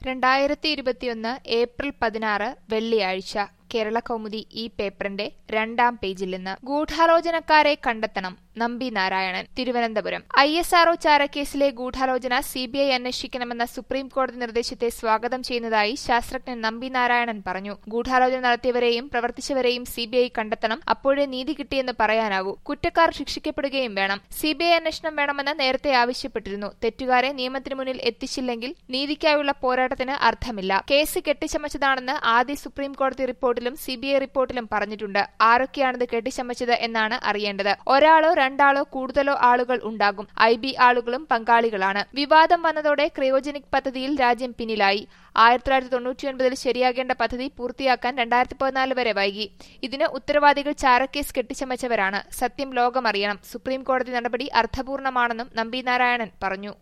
രണ്ടായിരത്തി ഇരുപത്തിയൊന്ന് ഏപ്രിൽ പതിനാറ് വെള്ളിയാഴ്ച കേരള കൗമുദി ഈ പേപ്പറിന്റെ രണ്ടാം പേജിൽ നിന്ന് ഗൂഢാലോചനക്കാരെ കണ്ടെത്തണം Nambi Narayanan Thiruvananthapuram I S R O ചാരക്കേസിലെ ഗൂഢാലോചന സിബിഐ അന്വേഷിക്കണമെന്ന സുപ്രീം കോടതി നിർദ്ദേശത്തെ സ്വാഗതം ചെയ്യുന്നതായി ശാസ്ത്രജ്ഞൻ നമ്പി നാരായണൻ പറഞ്ഞു ഗൂഢാലോചന നടത്തിയവരെയും പ്രവർത്തിച്ചവരെയും സിബിഐ കണ്ടെത്തണം അപ്പോഴേ നീതി കിട്ടിയെന്ന് പറയാനാവൂ കുറ്റക്കാർ ശിക്ഷിക്കപ്പെടുകയും വേണം സിബിഐ അന്വേഷണം വേണമെന്ന് നേരത്തെ ആവശ്യപ്പെട്ടിരുന്നു തെറ്റുകാരെ നിയമത്തിന് മുന്നിൽ എത്തിച്ചില്ലെങ്കിൽ നീതിക്കായുള്ള പോരാട്ടത്തിന് അർത്ഥമില്ല കേസ് കെട്ടിച്ചമച്ചതാണെന്ന് ആദ്യ സുപ്രീം കോടതി റിപ്പോർട്ടിലും സിബിഐ റിപ്പോർട്ടിലും പറഞ്ഞിട്ടുണ്ട് ആരൊക്കെയാണിത് കെട്ടിച്ചമച്ചത് എന്നാണ് അറിയേണ്ടത് ഒരാളോ രണ്ടാളോ കൂടുതലോ ആളുകൾ ഉണ്ടാകും ഐ ബി ആളുകളും പങ്കാളികളാണ് വിവാദം വന്നതോടെ ക്രയോജനിക് പദ്ധതിയിൽ രാജ്യം പിന്നിലായി ആയിരത്തി തൊള്ളായിരത്തി തൊണ്ണൂറ്റിയൊൻപതിൽ ശരിയാകേണ്ട പദ്ധതി പൂർത്തിയാക്കാൻ രണ്ടായിരത്തി പതിനാല് വരെ വൈകി ഇതിന് ഉത്തരവാദികൾ ചാരക്കേസ് കെട്ടിച്ചമച്ചവരാണ് സത്യം ലോകമറിയണം സുപ്രീം കോടതി നടപടി അർത്ഥപൂർണമാണെന്നും നമ്പി നാരായണൻ പറഞ്ഞു